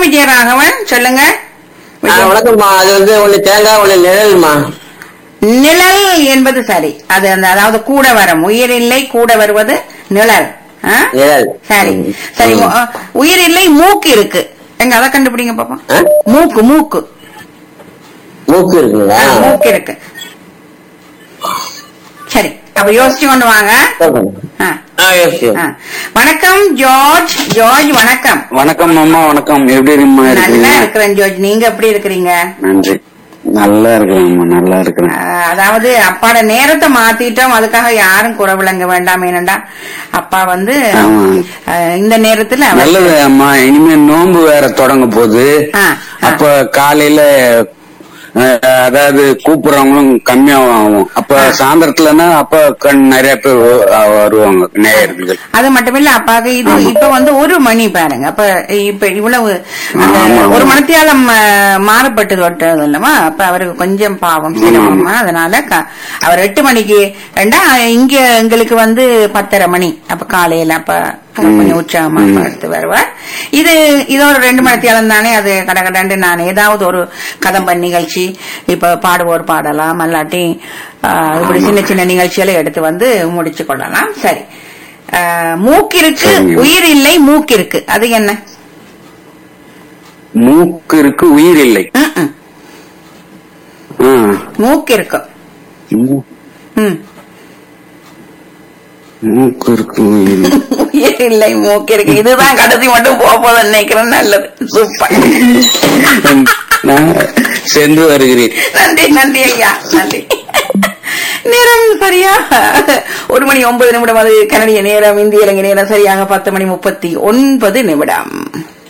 வணக்கம் விஜயராகவன் சொல்லுங்க ஆ, வணக்கம்மா அது வந்து ஒண்ணு தேங்காய் ஒண்ணு நிழல்மா நிழல் என்பது சரி அது அந்த அதாவது கூட வரும் உயிர் இல்லை கூட வருவது நிழல் ஆ? நிழல் சரி ம். சரி ம். உ- உயிர் இல்லை மூக்கு இருக்கு எங்க அதை கண்டுபிடிங்க பாப்போம் ஆ? மூக்கு மூக்கு மூக்கு இருக்குங்களா ஆ, மூக்கு இருக்கு சரி அப்ப யோசிச்சு கொண்டு வாங்க ஆ, ஆ, yes, yes. ஆ. வணக்கம் ஜார்ஜ் ஜார்ஜ் வணக்கம் வணக்கம் அம்மா வணக்கம் எப்படி இருக்கீங்க நல்லா இருக்கீங்க இருக்கிறேன் ஜார்ஜ் நீங்க எப்படி இருக்கிறீங்க நன்றி நல்லா இருக்கிறேன்மா நல்லா இருக்கிறேன் ஆஹ் அதாவது அப்பாட நேரத்தை மாத்திட்டோம் அதுக்காக யாரும் குறை விளங்க வேண்டாம் ஏனண்டா அப்பா வந்து ஆமா. ஆஹ் இந்த நேரத்துல அவர்- நல்லது அம்மா இனிமே நோன்பு வேற தொடங்க போகுது ஆ, ஆ. அப்ப காலையில அஹ், அதாவது கூப்பிடுறவங்களும் கம்மியாவும் ஆகும் அப்ப சாயந்தரத்துலன்னா அப்ப கண் நிறைய பேர் வ- அஹ் வருவாங்க நேயர்கள் அது மட்டுமில்ல அப்பாவுக்கு இது இப்ப வந்து ஒரு மணி பாருங்க அப்ப இப்ப இவ்வளவு அந்த ஆமா, ஆமா. ஒரு மணித்தியாலம் மாறுபட்டு தொட்டது இல்லமா அப்ப அவருக்கு கொஞ்சம் பாவம் சிரமமா அதனால க- அவர் எட்டு மணிக்கு ரெண்டா இங்க எங்களுக்கு வந்து பத்தரை மணி அப்ப காலையில அப்ப கொஞ்சம் உற்சாகமா பார்த்து வருவார் இது இது ஒரு ரெண்டு மணித்தியாலம் தானே அது கடகடண்டு நான் ஏதாவது ஒரு கதம்பன் நிகழ்ச்சி இப்ப பாடுவோர் பாடலாம் அல்லாட்டி ஆஹ், இப்படி சின்ன சின்ன நிகழ்ச்சிகளை எடுத்து வந்து முடிச்சு கொள்ளலாம் சரி ஆஹ், மூக்கிற்கு சரிங்க. உயிர் இல்லை மூக்கிற்கு அது என்ன மூக்கு இருக்கு உயிர் இல்லை ம்ம். ஆ. மூக்கு இருக்கும் மூ- ம். மூக்கு இருக்கு உயிர் இல்லை. உயிர் இல்லை மூக்கு இருக்கு இதுதான் கடைசி மட்டும் போக போதும் நினைக்கிறேன் நல்லது சூப்பர் நான் சென்று வருகிறேன் நன்றி நன்றி ஐயா நன்றி நேரம் சரியா ஒரு மணி ஒன்பது நிமிடம் அது கனடிய நேரம் இந்திய இலங்கை நேரம் சரியாக பத்து மணி முப்பத்தி ஒன்பது நிமிடம்